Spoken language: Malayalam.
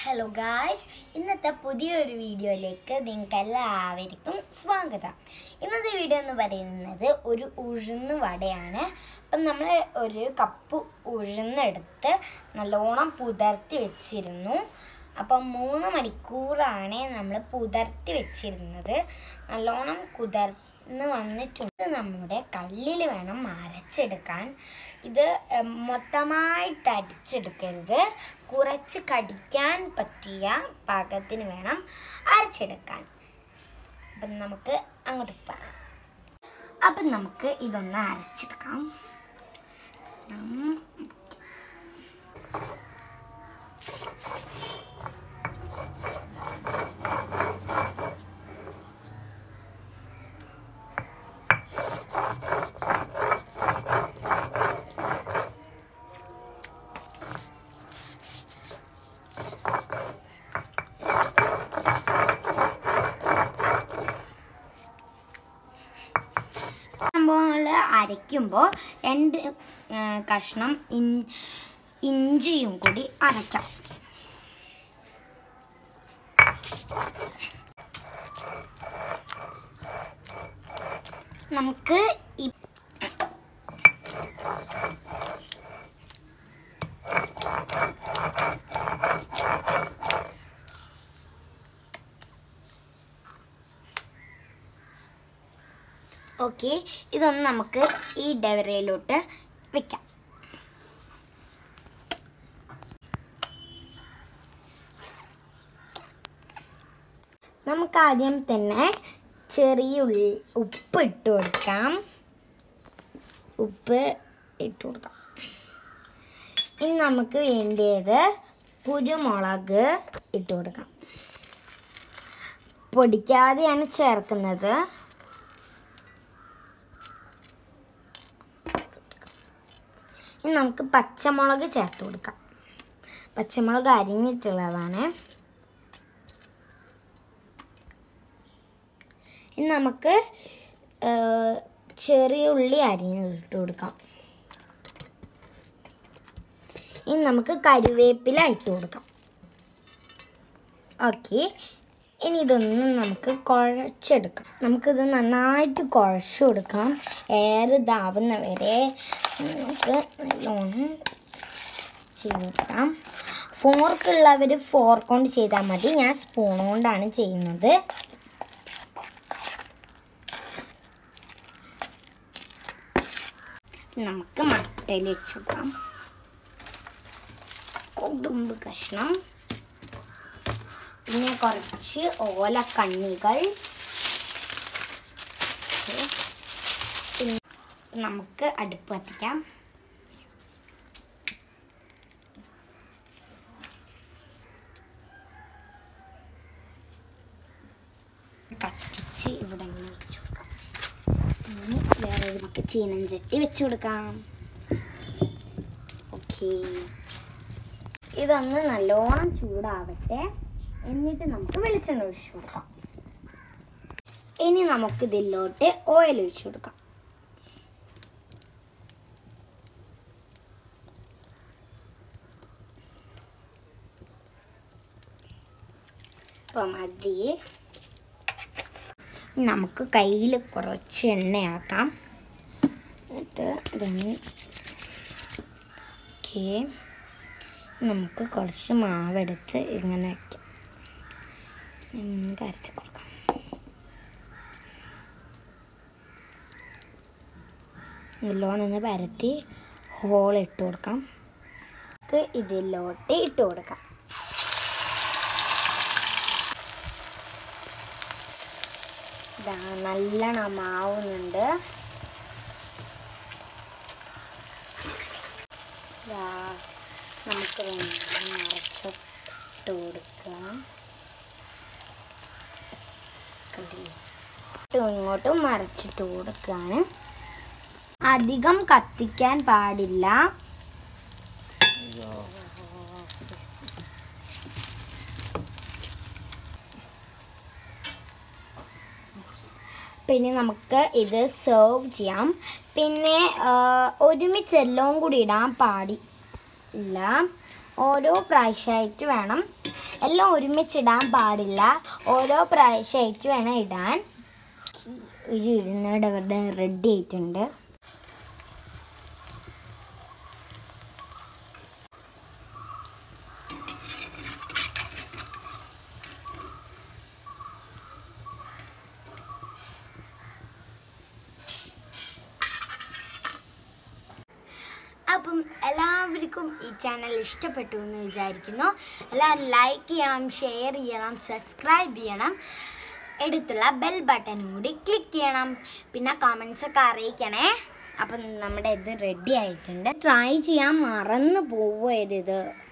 ഹലോ ഗായ്സ് ഇന്നത്തെ പുതിയൊരു വീഡിയോയിലേക്ക് നിങ്ങൾക്ക് എല്ലാവർക്കും സ്വാഗതം ഇന്നത്തെ വീഡിയോ എന്ന് പറയുന്നത് ഒരു ഉഴുന്ന് വടയാണ് അപ്പം നമ്മൾ ഒരു കപ്പ് ഉഴുന്നെടുത്ത് നല്ലോണം പുതർത്തി വെച്ചിരുന്നു അപ്പം മൂന്ന് മണിക്കൂറാണ് നമ്മൾ പുതർത്തി വെച്ചിരുന്നത് നല്ലോണം കുതിർന്ന് വന്നിട്ടുണ്ട് നമ്മുടെ കല്ലിൽ വേണം അരച്ചെടുക്കാൻ ഇത് ഉം, മൊത്തമായിട്ട് അടിച്ചെടുക്കരുത് കുറച്ച് കടിക്കാൻ പറ്റിയ പാകത്തിന് വേണം അരച്ചെടുക്കാൻ അപ്പം നമുക്ക് അങ്ങോട്ട് പോകാം അപ്പം നമുക്ക് ഇതൊന്ന് അരച്ചെടുക്കാം ഉം. സംഭവങ്ങൾ അരയ്ക്കുമ്പോൾ രണ്ട് ആ, കഷ്ണം ഇൻ ഇഞ്ചിയും കൂടി അരയ്ക്കാം നമുക്ക് ഈ ഓക്കെ ഇതൊന്ന് നമുക്ക് ഈ ഡവറയിലോട്ട് വെക്കാം നമുക്ക് ആദ്യം തന്നെ ചെറിയ ഉള്ളി ഉപ്പ് ഇട്ട് കൊടുക്കാം ഉപ്പ് ഇട്ട് കൊടുക്കാം ഇനി നമുക്ക് വേണ്ടിയത് കുരുമുളക് ഇട്ട് കൊടുക്കാം പൊടിക്കാതെയാണ് ചേർക്കുന്നത് ഇനി നമുക്ക് പച്ചമുളക് ചേർത്ത് കൊടുക്കാം പച്ചമുളക് അരിഞ്ഞിട്ടുള്ളതാണ് ഇനി നമുക്ക് ആ, ചെറിയ ഉള്ളി അരിഞ്ഞത് ഇട്ട് കൊടുക്കാം ഇനി നമുക്ക് കരുവേപ്പില ഇട്ട് കൊടുക്കാം ഓക്കെ ഇനി ഇതൊന്നും നമുക്ക് കുഴച്ചെടുക്കാം നമുക്കിത് നന്നായിട്ട് കുഴച്ച് കൊടുക്കാം എയർ ഇതാവുന്ന വരെ നമുക്ക് നല്ലോണം ചെയ്ത് കൊടുക്കാം ഫോർക്കുള്ളവർ ഫോർക്ക് കൊണ്ട് ചെയ്താൽ മതി ഞാൻ സ്പൂൺ കൊണ്ടാണ് ചെയ്യുന്നത് നമുക്ക് മട്ടയിൽ വെച്ച് കൊടുക്കാം കൊതുമ്പ് കഷ്ണം പിന്നെ കുറച്ച് ഓലക്കണ്ണികൾ പിന്നെ നമുക്ക് അടുപ്പ് കത്തിക്കാം കത്തിച്ച് ഇവിടെ ഇങ്ങനെ വെച്ച് കൊടുക്കാം ഇനി വേറെ നമുക്ക് ചീനഞ്ചട്ടി വെച്ച് കൊടുക്കാം ഓക്കേ ഇതൊന്ന് നല്ലോണം ചൂടാവട്ടെ എന്നിട്ട് നമുക്ക് വെളിച്ചെണ്ണ ഒഴിച്ചു കൊടുക്കാം ഇനി നമുക്ക് ഇതിലോട്ട് ഓയിൽ ഒഴിച്ചു കൊടുക്കാം അപ്പം മതി നമുക്ക് കയ്യിൽ കുറച്ച് എണ്ണയാക്കാം എന്നിട്ട് ഇതൊന്ന് ഓക്കേ നമുക്ക് കുറച്ച് മാവെടുത്ത് ഇങ്ങനെ വയ്ക്കാം ഇങ്ങനെ പരത്തി കൊടുക്കാം നല്ലോണം ഒന്ന് പരത്തി ഹോൾ ഇട്ട് കൊടുക്കാം നമുക്ക് ഇതിലോട്ട് ഇട്ട് കൊടുക്കാം ഇതാ നല്ലോണം മാവുന്നുണ്ട് ഇതാ നമുക്ക് നിറച്ചിട്ട് കൊടുക്കാം കണ്ടില്ലേ? ഇങ്ങോട്ടും ഇങ്ങോട്ടും മറച്ചിട്ട് കൊടുക്കുകയാണ് അധികം കത്തിക്കാൻ പാടില്ല പിന്നെ നമുക്ക് ഇത് സെർവ് ചെയ്യാം പിന്നെ ആ, ഒരുമിച്ച് എല്ലാം കൂടി ഇടാൻ പാടില്ല ഓരോ പ്രാവശ്യമായിട്ട് വേണം എല്ലാം ഒരുമിച്ചിടാൻ പാടില്ല ഓരോ പ്രാവശ്യമായിട്ട് വേണം ഇടാൻ ഒരു ഇരുന്നൂടെ ഇവിടെ റെഡി ആയിട്ടുണ്ട് അപ്പം എല്ലാവർക്കും ഈ ചാനൽ ഇഷ്ടപ്പെട്ടു എന്ന് വിചാരിക്കുന്നു എല്ലാവരും ലൈക്ക് ചെയ്യണം ഷെയർ ചെയ്യണം സബ്സ്ക്രൈബ് ചെയ്യണം എടുത്തുള്ള ബെൽ ബട്ടണും കൂടി ക്ലിക്ക് ചെയ്യണം പിന്നെ കമൻസ് ഒക്കെ അറിയിക്കണേ അപ്പം നമ്മുടെ ഇത് റെഡി ആയിട്ടുണ്ട് ട്രൈ ചെയ്യാൻ മറന്നു പോവുക ഇത്